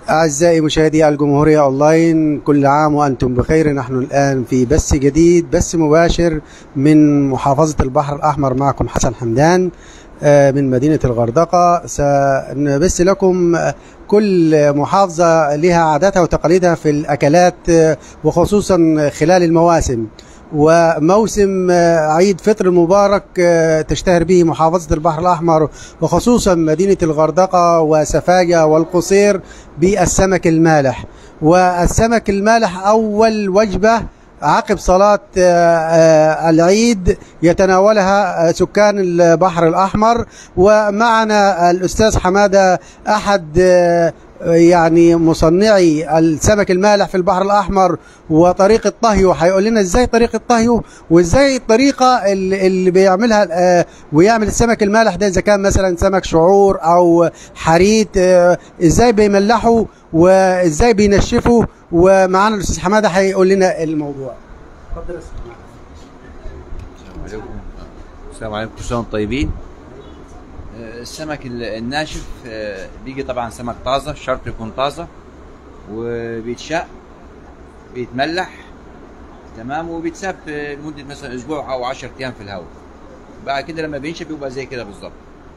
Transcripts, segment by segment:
أعزائي مشاهدي الجمهورية أونلاين كل عام وأنتم بخير نحن الآن في بث جديد بث مباشر من محافظة البحر الأحمر معكم حسن حمدان آه، من مدينة الغردقة سنبث لكم آه، كل محافظة لها عاداتها وتقاليدها في الأكلات آه، وخصوصا خلال المواسم وموسم آه، عيد فطر المبارك آه، تشتهر به محافظة البحر الأحمر وخصوصا مدينة الغردقة وسفاجة والقصير بالسمك المالح والسمك المالح أول وجبة عقب صلاة آه، آه، العيد يتناولها آه، سكان البحر الأحمر ومعنا الأستاذ حمادة أحد آه، يعني مصنعي السمك المالح في البحر الأحمر وطريقة طهيه هيقول لنا ازاي طريقة طهيه وازاي الطريقة اللي اللي بيعملها آه، ويعمل السمك المالح ده إذا كان مثلا سمك شعور أو حريت آه، ازاي بيملحه وازاي بينشفه ومعانا الأستاذ حمادة هيقول لنا الموضوع اتفضل يا أستاذ حمادة. السلام عليكم السلام عليكم كل سنه وانتم طيبين آه، السمك ال- الناشف آه، بيجي طبعا سمك طازه شرط يكون طازه وبيتشق بيتملح تمام وبيتساب آه، لمده مثلا اسبوع او 10 ايام في الهواء بعد كده لما بينشف بيبقى زي كده بالظبط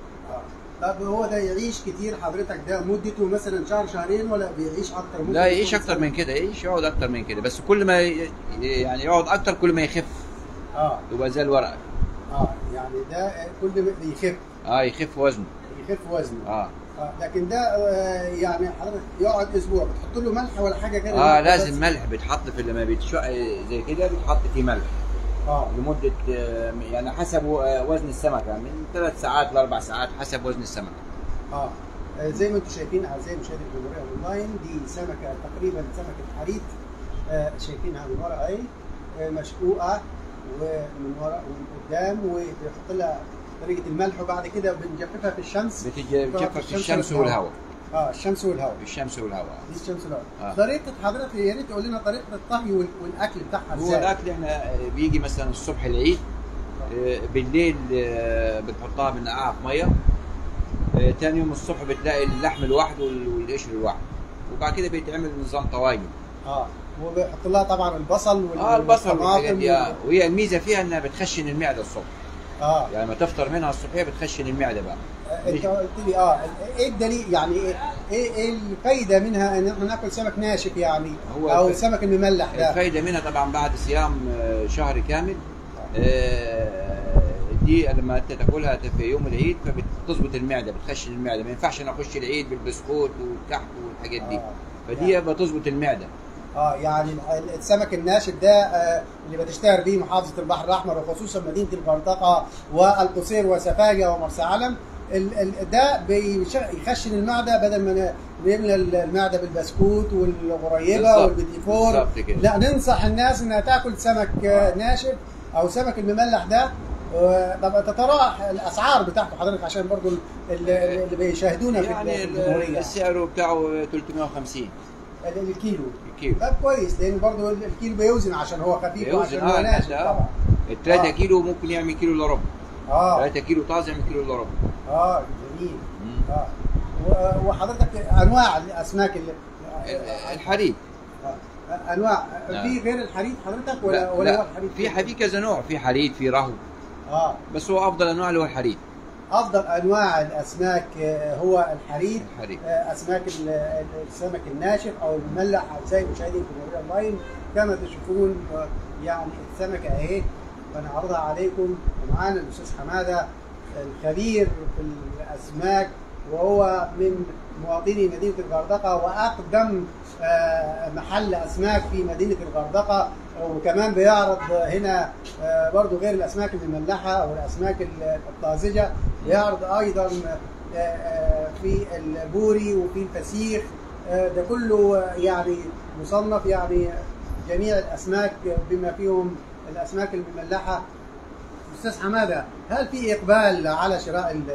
طب هو ده يعيش كتير حضرتك ده مدته مثلا شهر شهرين ولا بيعيش اكتر ممكن لا يكون يعيش اكتر سنة؟ من كده يعيش يقعد اكتر من كده بس كل ما ي- يعني يقعد اكتر كل ما يخف اه يبقى زي الورقه اه يعني ده كل ما يخف اه يخف وزنه يخف وزنه اه آه. لكن ده آه يعني حضرتك يقعد اسبوع بتحط له ملح ولا حاجه كده اه بس؟ لازم ملح بيتحط في لما بيتشق زي كده بيتحط فيه ملح اه لمدة آه، يعني حسب آه، وزن السمكة من ثلاث ساعات لأربع ساعات حسب وزن السمكة اه آه، زي ما انتم شايفين اعزائي مشاهدي الجمهوريه اونلاين دي سمكه تقريبا سمكه حريت آه شايفينها من ورا اهي آه مشقوقه ومن ورا ومن قدام وبيحط لها طريقه الملح وبعد كده بنجففها في الشمس بتجي بتجفف في الشمس الشمس والهواء. والهواء اه الشمس والهواء في الشمس والهواء دي الشمس والهواء آه. طريقه حضرتك يا ريت تقول لنا طريقه الطهي وال- والاكل بتاعها هو ازاي الأكل احنا آه، بيجي مثلا الصبح العيد آه، بالليل آه، بنحطها بنقعها في مية آه، تاني يوم الصبح بتلاقي اللحم لوحده وال- والقشر لوحده وبعد كده بيتعمل نظام طواجن اه وبيحط لها طبعا البصل وال- اه البصل والحاجات والطماطم دي آه. وال- وهي الميزة فيها انها بتخشن المعدة الصبح اه يعني لما تفطر منها الصبحية بتخشن المعدة بقى انت قلت لي اه ايه الدليل يعني ايه ايه إيه الفايده منها ان احنا ناكل سمك ناشف يعني هو او الف- السمك المملح ده الفايدة منها طبعا بعد صيام آه، شهر كامل آه، دي لما انت تاكلها في يوم العيد فبتظبط المعده بتخشن المعده ما ينفعش انا اخش العيد بالبسكوت والكحك والحاجات دي آه. فدي بتظبط المعده اه يعني ال- السمك الناشف ده آه اللي بتشتهر به محافظه البحر الاحمر وخصوصا مدينه الغردقه والقصير وسفاجه ومرسى علم ال- ال- ده بيش- يخشن المعده بدل ما ن- نملى المعده بالبسكوت والغريبه بالظبط. والبيتي فور بالظبط كده. لا ننصح الناس انها تاكل سمك آه، ناشف او سمك المملح ده آه، طب تتراوح الاسعار بتاعته حضرتك عشان برضو ال- ال- اللي بيشاهدونا في يعني ال- الجمهوريه السعر بتاعه 350 ال- الكيلو الكيلو طب كويس لان برضو الكيلو بيوزن عشان هو خفيف بيوزن وعشان هو اه ناشف الناس طبعا اه ال 3 آه. كيلو ممكن يعمل كيلو الا ربع اه 3 كيلو طازه يعمل كيلو الا ربع اه جميل مم. اه و- وحضرتك انواع الاسماك اللي ال- الحريق آه، انواع نعم. في غير الحريد حضرتك ولا لا, ولا هو لا الحريد في في كذا نوع في حريق في رهو اه بس هو افضل انواع اللي هو الحريق افضل انواع الاسماك آه، هو الحريد الحريق آه، اسماك ال- ال- السمك الناشف او المملح زي مشاهدين الجمهوريه اونلاين كما تشوفون آه، يعني السمكه اهي بنعرضها عليكم ومعانا الاستاذ حماده الخبير في الاسماك وهو من مواطني مدينه الغردقه واقدم آه، محل اسماك في مدينه الغردقه وكمان بيعرض هنا آه، برضو غير الاسماك المملحه او الاسماك الطازجه بيعرض ايضا آه، آه، في البوري وفي الفسيخ آه، ده كله آه، يعني مصنف يعني جميع الاسماك بما فيهم الاسماك المملحه استاذ حماده هل في اقبال على شراء ال-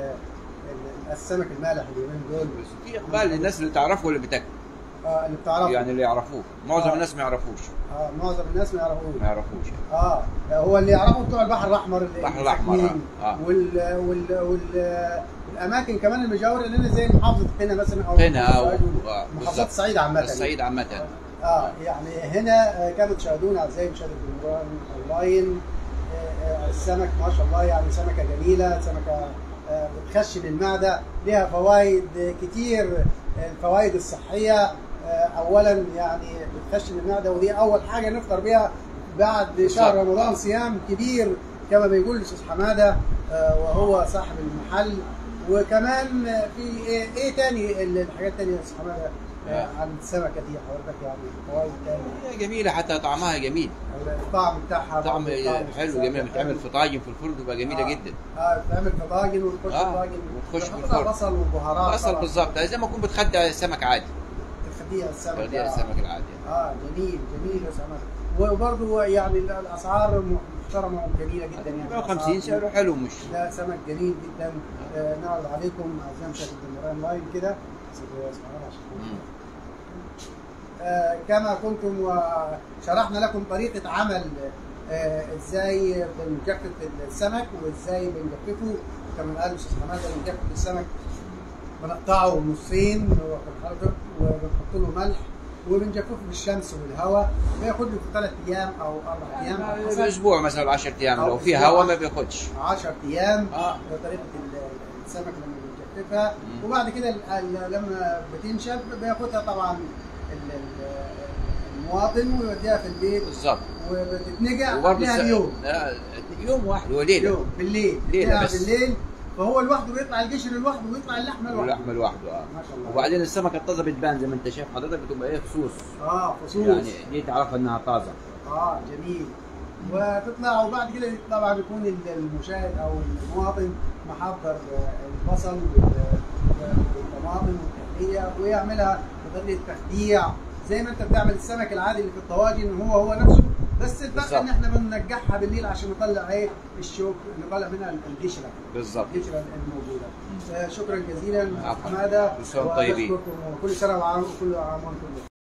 ال- السمك المالح اليومين دول بس في اقبال للناس اللي تعرفه واللي بتاكل آه اللي بتعرفه يعني اللي يعرفوه معظم آه. الناس ما يعرفوش آه معظم الناس ما يعرفوش ما يعرفوش اه هو اللي يعرفه بتوع البحر الاحمر اللي البحر الأحمر، الساكنين آه. وال وال وال الاماكن كمان المجاوره لنا زي محافظه قنا مثلا او قنا أو- محافظة آه، محافظات بالظبط. الصعيد عامه الصعيد عامه اه يعني هنا آه، كانوا تشاهدون اعزائي مشاهدي الجمهوريه اونلاين آه، آه، السمك ما شاء الله يعني سمكه جميله سمكه آه، بتخشن المعده لها فوائد كتير آه، الفوائد الصحيه آه، اولا يعني بتخشن المعده ودي اول حاجه نفطر بيها بعد شهر بالظبط. رمضان صيام كبير كما بيقول الاستاذ حماده آه، وهو صاحب المحل وكمان آه، في ايه, إيه تاني الحاجات التانية يا استاذ حماده آه، عن السمكه دي حضرتك يعني فوائد تانية هي جميله حتى طعمها جميل الطعم بتاعها طعم برضه طعم حلو السمك جميل بتعمل في طاجن في الفرن تبقى جميله آه. جدا اه بتعمل في طاجن وتخش آه، في طاجن وتخش في بتحط لها الفرن. بصل وبهارات اصل طبعاً. بالظبط زي ما تكون بتخدع السمك عادي تخديع السمك تخديع آه. السمك العادي اه جميل جميل يا سمك وبرضه يعني الاسعار محترمه وجميله جدا يعني 150 الأسعار- سعره حلو مش لا سمك جميل جدا آه نعرض عليكم اعزائي مشاهدي الجمهوريه لاين كده سيبوا يا اسماعيل عشان مم. آه، كما كنتم وشرحنا لكم طريقة عمل آه، ازاي بنجفف السمك وازاي بنجففه كما قال الاستاذ حماده بنجفف السمك بنقطعه نصين واخد حضرتك وبنحط له ملح وبنجففه في الشمس والهواء بياخد له في ثلاث ايام او اربع ايام على حسب اسبوع مثلا 10 ايام أو لو في أسبوع. هواء ما بياخدش 10 ايام اه ده طريقه ال- السمك لما بنجففها مم. وبعد كده ال- ال- لما بتنشف بياخدها طبعا ال- ال- المواطن ويوديها في البيت بالظبط وبتتنقع وبرضه قبلها الس- بيوم لا، يوم واحد وليله يوم بالليل ليلة بتتنقع بس. بالليل فهو لوحده بيطلع القشر لوحده ويطلع اللحمه لوحده واللحمه لوحده اه ما شاء الله وبعدين السمكه الطازه بتبان زي ما انت شايف حضرتك بتبقى ايه فصوص اه فصوص يعني دي تعرف انها طازه اه جميل وتطلع وبعد كده طبعا يكون ال- المشاهد او المواطن محضر آه، البصل وال- والطماطم والتقليه ويعملها بطريقه تخديع زي ما انت بتعمل السمك العادي اللي في الطواجن هو هو نفسه بس الفرق بالظبط. ان احنا بننجحها بالليل عشان نطلع ايه الشوك نطلع منها القشره بالظبط القشره الموجوده آه، شكرا جزيلا عفواً. حماده كل سنة وأنتم طيبين. وأشكركم وكل سنه وعام كل عام وانتم بخير